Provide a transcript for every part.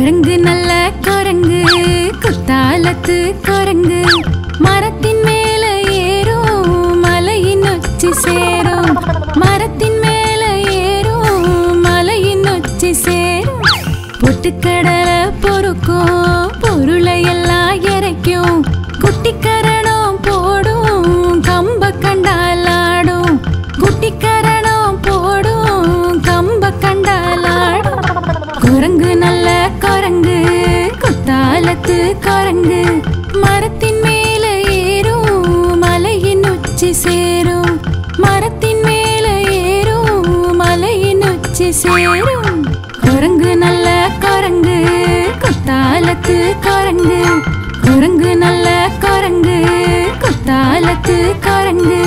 குரங்கு நல்ல குரங்கு குத்தாலத்து குரங்கு மரத்தின் மேல ஏறும் மலையின் உச்சி சேரும் மரத்தின் மேல ஏறும் மலையின் உச்சி சேரும் பொட்டுக்கடலை பொறுக்கும் பொருளை எல்லாம் இறைக்கும் குட்டிக்கரணம் போடும் கம்ப கண்டாலாடும் குட்டிக்கரணம் போடும் கம்ப கண்டாலாடும் குரங்கு நல்ல குரங்கு குத்தாலத்து குரங்கு மரத்தின் மேல ஏறும் மலையின் உச்சி சேரும் மரத்தின் மேல ஏறும் மலையின் உச்சி சேரும் குரங்கு நல்ல குரங்கு குத்தாலத்து குரங்கு குரங்கு நல்ல குரங்கு குத்தாலத்து குரங்கு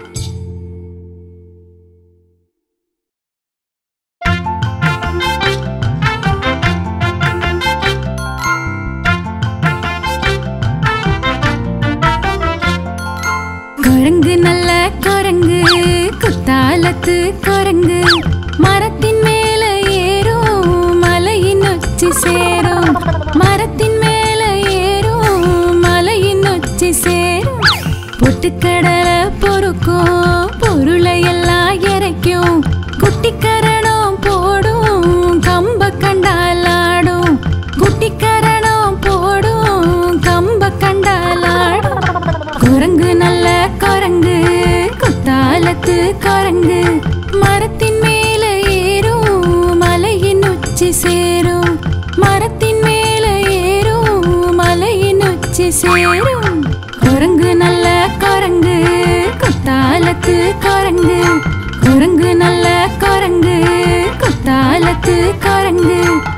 குரங்கு நல்ல குரங்கு குத்தாலத்து குரங்கு மரத்தின் மேல ஏறும் மலையின் உச்சி சேரும் மரத்தின் மேல ஏறும் மலையின் உச்சி சேரும் பொட்டுக்கடலை பொறுக்கும் பொருளை எல்லாம் இறைக்கும் குட்டிக்கரணம் போடும் கம்ப கண்டாலாடும் குட்டிக்கரணம் போடும் கம்ப கண்டாலாடும் குரங்கு நல்ல குரங்கு குத்தாலத்து குரங்கு மரத்தின் மேல ஏறும் மலையின் உச்சி சேரும் மரத்தின் மேல ஏறும் மலையின் உச்சி சேரும் குரங்கு நல்ல குரங்கு குத்தாலத்து குரங்கு குரங்கு நல்ல குரங்கு குத்தாலத்து குரங்கு